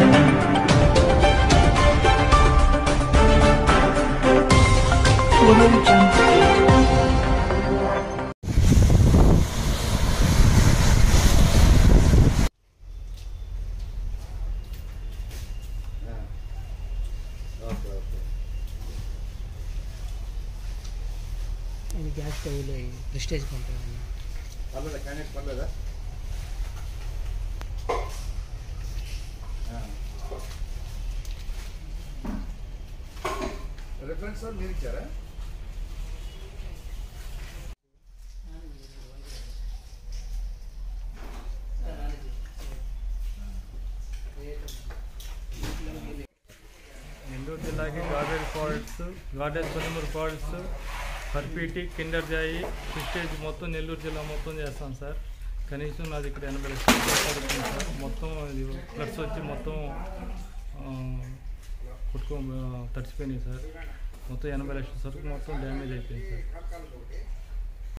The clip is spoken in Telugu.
Audio Jungle. ఇది గ్యాస్ స్టవ్లో ప్రెస్టేజ్ పంపాను పర్లేదా క్యాండిడేట్ పర్లేదా రిఫరెన్స్ సార్ మీరు ఇచ్చారా నెల్లూరు జిల్లాకి garden products garden polymer products పర్పీటి కిండర్ జాయి ప్రిస్టేజ్ మొత్తం నెల్లూరు జిల్లా మొత్తం చేస్తాం సార్ కనీసం నాది ఇక్కడ ఎనభై లక్షల రూపాయలు పడుతుంది సార్ మొత్తం ఇది ఫ్లడ్స్ వచ్చి మొత్తం ఆ, కొట్టుకో ఆ, తడిచిపోయినాయి సార్ మొత్తం ఎనభై లక్షల సరుకు మొత్తం డ్యామేజ్ అయిపోయింది సార్